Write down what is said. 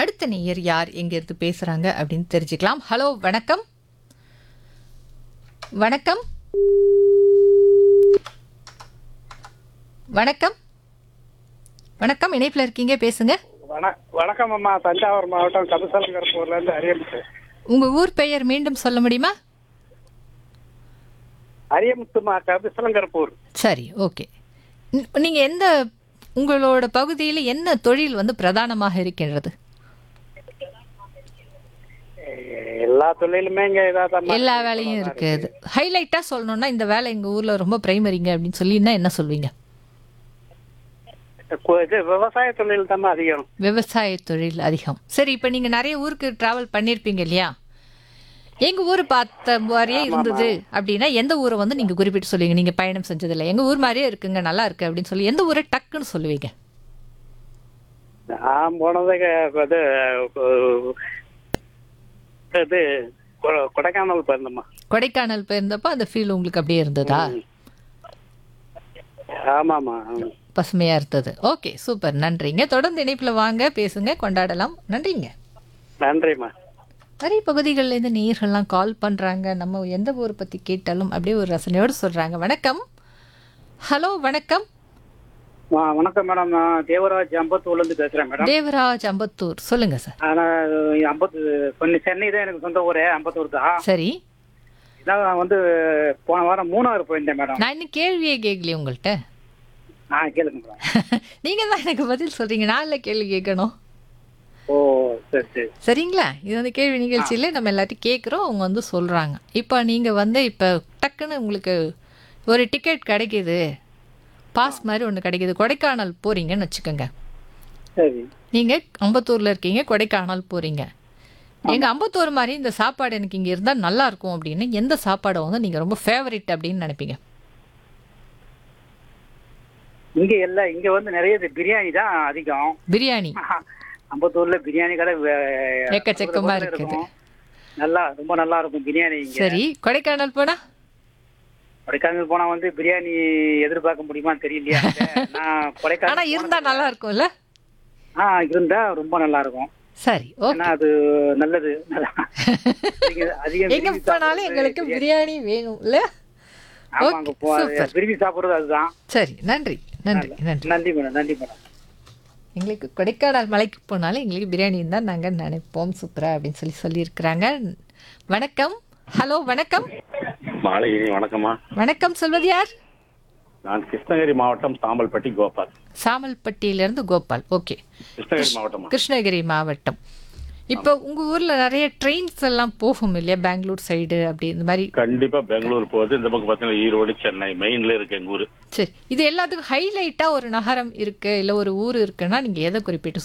அடுத்த நேயர் யார் எங்கிருந்து பேசுறாங்க அப்படின்னு தெரிஞ்சுக்கலாம் ஹலோ வணக்கம் வணக்கம் வணக்கம் வணக்கம் இணைப்பில் இருக்கீங்க பேசுங்க வண- வணக்கம் அம்மா தஞ்சாவூர் மாவட்டம் கபசலங்கரப்பூர்ல இருந்து அரியமுத்து உங்க ஊர் பெயர் மீண்டும் சொல்ல முடியுமா அரியமுத்துமா கபசலங்கரப்பூர் சரி ஓகே ந- நீங்க எந்த உங்களோட பகுதியில் என்ன தொழில் வந்து பிரதானமாக இருக்கின்றது எல்லா தொழிலுமே இங்க இதாதான் எல்லா வேலையும் இருக்குது ஹைலைட்டா சொல்லணும்னா இந்த வேலை எங்க ஊர்ல ரொம்ப பிரைமரிங்க அப்படின்னு சொல்லினா என்ன சொல்வீங்க இது விவசாய தொழில் தான் அதிகம் விவசாய தொழில் அதிகம் சரி இப்போ நீங்க நிறைய ஊருக்கு டிராவல் பண்ணியிருப்பீங்க இல்லையா எங்க ஊர் பார்த்த மாதிரியே இருந்தது அப்படின்னா எந்த ஊரை வந்து நீங்க குறிப்பிட்டு சொல்லுவீங்க நீங்க பயணம் செஞ்சதில்ல எங்க ஊர் மாதிரியே இருக்குங்க நல்லா இருக்கு அப்படின்னு சொல்லி எந்த ஊரை டக்குன்னு சொல்லுவீங்க நான் போனது க- இது கு- இது கொ- கொடைக்கானல் போயிருந்தம்மா கொடைக்கானல் போயிருந்தப்போ அந்த ஃபீல் உங்களுக்கு அப்படியே இருந்ததா ஆமாம்மா பசுமையா இருந்தது ஓகே சூப்பர் நன்றிங்க தொடர்ந்து இணைப்புல வாங்க பேசுங்க கொண்டாடலாம் நன்றிங்க நன்றிம்மா நிறைய பகுதிகளில் இருந்து நேயர்கள்லாம் கால் பண்றாங்க நம்ம எந்த ஊர் பத்தி கேட்டாலும் அப்படியே ஒரு ரசனையோடு சொல்றாங்க வணக்கம் ஹலோ வணக்கம் ஆ, வணக்கம் மேடம் நான் தேவராஜ் அம்பத்தூர்ல இருந்து பேசுறேன் மேடம் தேவராஜ் அம்பத்தூர் சொல்லுங்க சார் ஆனா அம்பத்து சென்னை சென்னை தான் எனக்கு சொந்த ஊரே அம்பத்தூர் தான் சரி இதான் நான் வந்து போன வாரம் மூணாறு போயிருந்தேன் மேடம் நான் இன்னும் கேள்வியே கேட்கலையே உங்கள்கிட்ட ஆ கேளுங்க மேடம் நீங்க தான் எனக்கு பதில் சொல்றீங்க நான் இல்லை கேள்வி கேட்கணும் ஓ சரி சரி சரிங்களா இது வந்து கேள்வி நிகழ்ச்சியில் நம்ம எல்லாத்தையும் கேட்குறோம் அவங்க வந்து சொல்கிறாங்க இப்போ நீங்கள் வந்து இப்போ டக்குன்னு உங்களுக்கு ஒரு டிக்கெட் கிடைக்கிது பாஸ் மாதிரி ஒன்று கிடைக்கிது கொடைக்கானல் போகிறீங்கன்னு வச்சுக்கோங்க சரி நீங்கள் அம்பத்தூரில் இருக்கீங்க கொடைக்கானல் போகிறீங்க எங்கள் அம்பத்தூர் மாதிரி இந்த சாப்பாடு எனக்கு இங்கே இருந்தால் நல்லா இருக்கும் அப்படின்னு எந்த சாப்பாடை வந்து நீங்கள் ரொம்ப ஃபேவரட் அப்படின்னு நினைப்பீங்க இங்க எல்லாம் இங்க வந்து நிறைய இது பிரியாணி தான் அதிகம் பிரியாணி அம்பத்தூர்ல பிரியாணி கடை வே- எக்கச்சக்கமா ஊரு ஊரு இருக்குது. இருக்கும். நல்லா ரொம்ப நல்லா இருக்கும் பிரியாணி இங்க சரி கொடைக்கானல் போனால் கொடைக்கானல் போனா வந்து பிரியாணி எதிர்பார்க்க முடியுமான்னு தெரியலையா நான் கொடைக்கானல் ஆனால் இருந்தால் நல்லா இருக்கும்ல ஆ இருந்தா ரொம்ப நல்லா இருக்கும் சரி ஓகே ஏன்னா அது நல்லது அதிக- அதிகம் எங்க விரும்பி போனாலும் எங்களுக்கு பிரியாணி வேணும்ல ஆமா ஓகே, அங்க போ சூப்பர். விரும்பி சாப்பிடுறது அதுதான் சரி நன்றி நன்றி நன்றி நன்றி மேடம் நன்றி மேடம் எங்களுக்கு கொடைக்கானல் மலைக்கு போனாலும் எங்களுக்கு பிரியாணி தான் நாங்கள் நினைப்போம் சூப்பரா அப்படின்னு சொல்லி சொல்லியிருக்கிறாங்க வணக்கம் ஹலோ வணக்கம் மாலையினி வணக்கம்மா வணக்கம் சொல்வது யார் நான் கிருஷ்ணகிரி மாவட்டம் சாம்பல்பட்டி கோபால் சாமல்பட்டியிலேருந்து கோபால் ஓகே கிருஷ்ணகிரி மாவட்டமா கிருஷ்ணகிரி மாவட்டம் இப்போ உங்க ஊர்ல நிறைய ட்ரெயின்ஸ் எல்லாம் போகும் இல்லையா பெங்களூர் சைடு அப்படி இந்த மாதிரி கண்டிப்பா பெங்களூர் போகுது இந்த பக்கம் பார்த்தீங்கன்னா ஈரோடு சென்னை மெயின்ல இருக்கு எங்க ஊரு சரி இது எல்லாத்துக்கும் ஹைலைட்டா ஒரு நகரம் இருக்கு இல்ல ஒரு ஊர் இருக்குன்னா நீங்க எதை குறிப்பிட்டு